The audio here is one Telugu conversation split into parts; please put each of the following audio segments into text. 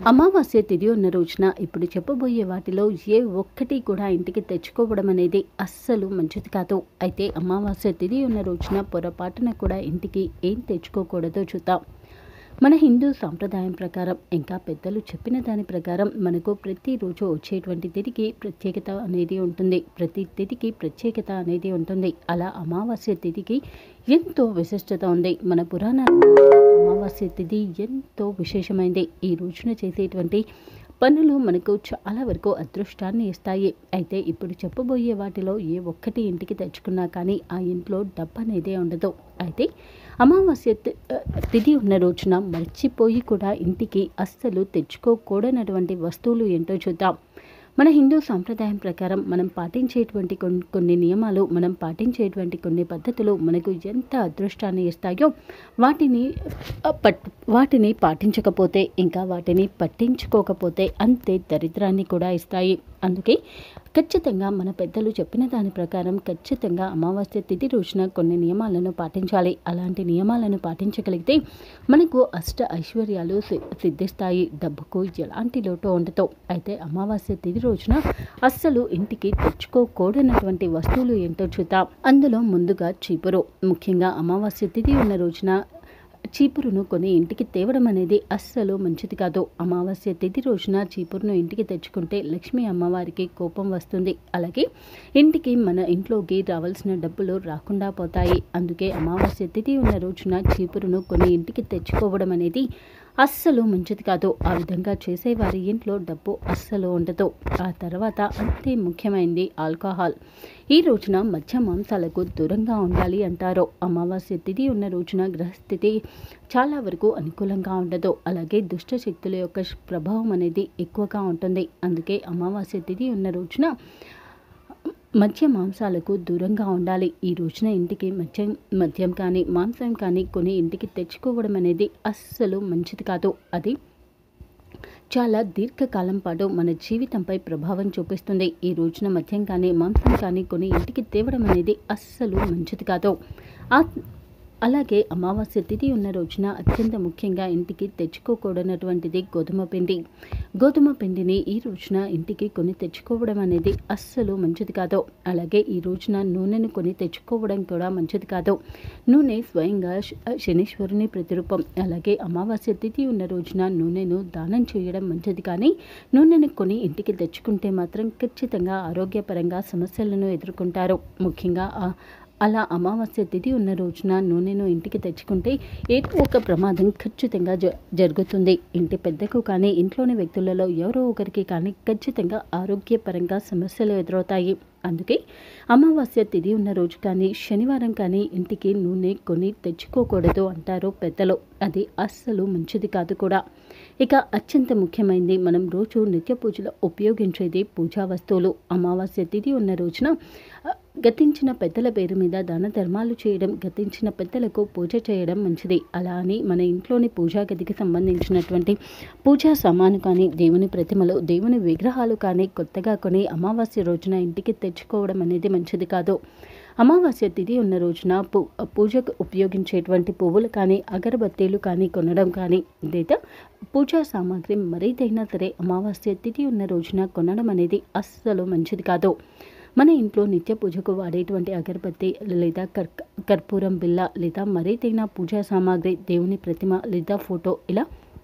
అమావాస్య తిథి ఉన్న రోజున ఇప్పుడు చెప్పబోయే వాటిలో ఏ ఒక్కటి కూడా ఇంటికి తెచ్చుకోవడం అనేది అస్సలు మంచిది కాదు అయితే అమావాస్య తిథి ఉన్న రోజున పొరపాటున కూడా ఇంటికి ఏం తెచ్చుకోకూడదో చూద్దాం మన హిందూ సాంప్రదాయం ప్రకారం ఇంకా పెద్దలు చెప్పిన దాని ప్రకారం మనకు ప్రతిరోజు వచ్చేటువంటి తిథికి ప్రత్యేకత అనేది ఉంటుంది ప్రతి తిథికి ప్రత్యేకత అనేది ఉంటుంది అలా అమావాస్య తిథికి ఎంతో విశిష్టత ఉంది మన పురాణాల అమావాస్య తిథి ఎంతో విశేషమైంది ఈ రోజున చేసేటువంటి పనులు మనకు చాలా వరకు అదృష్టాన్ని ఇస్తాయి అయితే ఇప్పుడు చెప్పబోయే వాటిలో ఏ ఒక్కటి ఇంటికి తెచ్చుకున్నా కానీ ఆ ఇంట్లో డబ్బు అనేది ఉండదు అయితే అమావాస్య తి- ఆ, తిథి ఉన్న రోజున మర్చిపోయి కూడా ఇంటికి అస్సలు తెచ్చుకోకూడనటువంటి వస్తువులు ఏంటో చూద్దాం మన హిందూ సాంప్రదాయం ప్రకారం మనం పాటించేటువంటి కొన్ని కొన్ని నియమాలు మనం పాటించేటువంటి కొన్ని పద్ధతులు మనకు ఎంత అదృష్టాన్ని ఇస్తాయో వాటిని ఆ, పట్ వాటిని పాటించకపోతే ఇంకా వాటిని పట్టించుకోకపోతే అంతే దరిద్రాన్ని కూడా ఇస్తాయి అందుకే ఖచ్చితంగా మన పెద్దలు చెప్పిన దాని ప్రకారం ఖచ్చితంగా అమావాస్య తిథి రోజున కొన్ని నియమాలను పాటించాలి అలాంటి నియమాలను పాటించగలిగితే మనకు అష్ట ఐశ్వర్యాలు సి- సిద్ధిస్తాయి డబ్బుకు ఎలాంటి లోటు ఉండదు అయితే అమావాస్య తిథి రోజున అస్సలు ఇంటికి తెచ్చుకోకూడనటువంటి వస్తువులు ఏంటో చూద్దాం అందులో ముందుగా చీపురు ముఖ్యంగా అమావాస్య తిథి ఉన్న రోజున చీపురును కొని ఇంటికి తేవడం అనేది అస్సలు మంచిది కాదు అమావాస్య తిథి రోజున చీపురును ఇంటికి తెచ్చుకుంటే లక్ష్మీ అమ్మవారికి కోపం వస్తుంది అలాగే ఇంటికి మన ఇంట్లోకి రావాల్సిన డబ్బులు రాకుండా పోతాయి అందుకే అమావాస్య తిథి ఉన్న రోజున చీపురును కొని ఇంటికి తెచ్చుకోవడం అనేది అస్సలు మంచిది కాదు ఆ విధంగా చేసేవారి ఇంట్లో డబ్బు అస్సలు ఉండదు ఆ తర్వాత అంతే ముఖ్యమైనది ఆల్కహాల్ ఈ రోజున మధ్య మాంసాలకు దూరంగా ఉండాలి అంటారు అమావాస్య తిథి ఉన్న రోజున గ్రహస్థితి చాలా వరకు అనుకూలంగా ఉండదు అలాగే దుష్ట శక్తుల యొక్క శ్- ప్రభావం అనేది ఎక్కువగా ఉంటుంది అందుకే అమావాస్య తిథి ఉన్న రోజున మద్య మాంసాలకు దూరంగా ఉండాలి ఈ రోజున ఇంటికి మద్యం మద్యం కానీ మాంసం కానీ కొని ఇంటికి తెచ్చుకోవడం అనేది అస్సలు మంచిది కాదు అది చాలా దీర్ఘకాలం పాటు మన జీవితంపై ప్రభావం చూపిస్తుంది ఈ రోజున మద్యం కానీ మాంసం కానీ కొని ఇంటికి తేవడం అనేది అస్సలు మంచిది కాదు ఆ అలాగే అమావాస్య తిథి ఉన్న రోజున అత్యంత ముఖ్యంగా ఇంటికి తెచ్చుకోకూడనటువంటిది గోధుమ పిండి గోధుమ పిండిని ఈ రోజున ఇంటికి కొని తెచ్చుకోవడం అనేది అస్సలు మంచిది కాదు అలాగే ఈ రోజున నూనెను కొని తెచ్చుకోవడం కూడా మంచిది కాదు నూనె స్వయంగా శ- శనీశ్వరుని ప్రతిరూపం అలాగే అమావాస్య తిథి ఉన్న రోజున నూనెను దానం చేయడం మంచిది కానీ నూనెను కొని ఇంటికి తెచ్చుకుంటే మాత్రం ఖచ్చితంగా ఆరోగ్యపరంగా సమస్యలను ఎదుర్కొంటారు ముఖ్యంగా ఆ అలా అమావాస్య తిథి ఉన్న రోజున నూనెను ఇంటికి తెచ్చుకుంటే ఏదో ఒక ప్రమాదం ఖచ్చితంగా జ జరుగుతుంది ఇంటి పెద్దకు కానీ ఇంట్లోని వ్యక్తులలో ఎవరో ఒకరికి కానీ ఖచ్చితంగా ఆరోగ్యపరంగా సమస్యలు ఎదురవుతాయి అందుకే అమావాస్య తిథి ఉన్న రోజు కానీ శనివారం కానీ ఇంటికి నూనె కొని తెచ్చుకోకూడదు అంటారు పెద్దలు అది అస్సలు మంచిది కాదు కూడా ఇక అత్యంత ముఖ్యమైనది మనం రోజు నిత్య పూజలో ఉపయోగించేది పూజా వస్తువులు అమావాస్య తిథి ఉన్న రోజున ఆ, గతించిన పెద్దల పేరు మీద దాన ధర్మాలు చేయడం గతించిన పెద్దలకు పూజ చేయడం మంచిది అలా అని మన ఇంట్లోని పూజా గదికి సంబంధించినటువంటి పూజా సామాను కానీ దేవుని ప్రతిమలు దేవుని విగ్రహాలు కానీ కొత్తగా కొని అమావాస్య రోజున ఇంటికి తెచ్చుకోవడం అనేది మంచిది కాదు అమావాస్య తిథి ఉన్న రోజున పూ పూజకు ఉపయోగించేటువంటి పువ్వులు కానీ అగరబత్తీలు కానీ కొనడం కానీ లేదా పూజా సామాగ్రి మరేదైనా సరే అమావాస్య తిథి ఉన్న రోజున కొనడం అనేది అస్సలు మంచిది కాదు మన ఇంట్లో నిత్య పూజకు వాడేటువంటి అగరబత్తి లేదా కర్ కర్పూరం బిల్ల లేదా మరేదైనా పూజా సామాగ్రి దేవుని ప్రతిమ లేదా ఫోటో ఇలా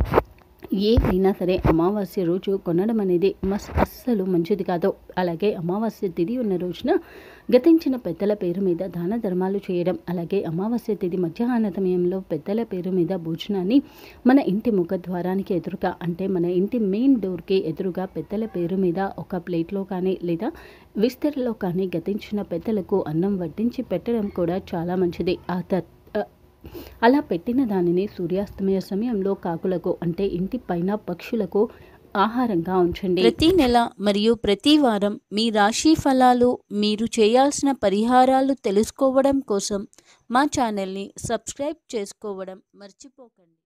ఏదైనా సరే అమావాస్య రోజు కొనడం అనేది మస్ అస్సలు మంచిది కాదు అలాగే అమావాస్య తిథి ఉన్న రోజున గతించిన పెద్దల పేరు మీద దాన ధర్మాలు చేయడం అలాగే అమావాస్య తిథి మధ్యాహ్న సమయంలో పెద్దల పేరు మీద భోజనాన్ని మన ఇంటి ముఖ ద్వారానికి ఎదురుగా అంటే మన ఇంటి మెయిన్ డోర్కి ఎదురుగా పెద్దల పేరు మీద ఒక ప్లేట్లో కానీ లేదా విస్తరిలో కానీ గతించిన పెద్దలకు అన్నం వడ్డించి పెట్టడం కూడా చాలా మంచిది ఆ త అలా పెట్టిన దానిని సూర్యాస్తమయ సమయంలో కాకులకు అంటే ఇంటి పైన పక్షులకు ఆహారంగా ఉంచండి ప్రతి నెల మరియు ప్రతి వారం మీ రాశి ఫలాలు మీరు చేయాల్సిన పరిహారాలు తెలుసుకోవడం కోసం మా ఛానల్ని సబ్స్క్రైబ్ చేసుకోవడం మర్చిపోకండి